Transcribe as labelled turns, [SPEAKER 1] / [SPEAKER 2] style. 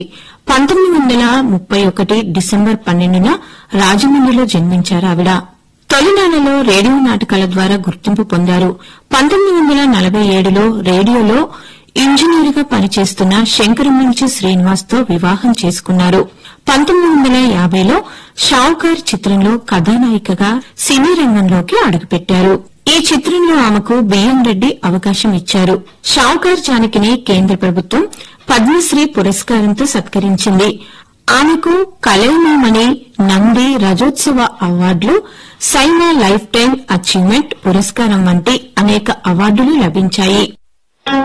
[SPEAKER 1] పంతొమ్మిది వందల ముప్పై ఒకటి డిసెంబర్ పన్నెండున రాజమండ్రిలో జన్మించారు ఆవిడ తొలినాళ్లలో రేడియో నాటకాల ద్వారా గుర్తింపు పొందారు పంతొమ్మిది వందల నలభై ఏడులో రేడియోలో ఇంజనీరుగా పనిచేస్తున్న శంకరమంచి శ్రీనివాస్ తో వివాహం చేసుకున్నారు పంతొమ్మిది వందల యాభైలో షావుకార్ చిత్రంలో కథానాయికగా సినీ రంగంలోకి అడుగుపెట్టారు ఈ చిత్రంలో ఆమెకు బిఎం రెడ్డి అవకాశం ఇచ్చారు షావుకార్ జానకిని కేంద్ర ప్రభుత్వం పద్మశ్రీ పురస్కారంతో సత్కరించింది ఆమెకు కలైమామణి నంది రజోత్సవ అవార్డులు సైమా లైఫ్ టైం అచీవ్మెంట్ పురస్కారం వంటి అనేక అవార్డులు లభించాయి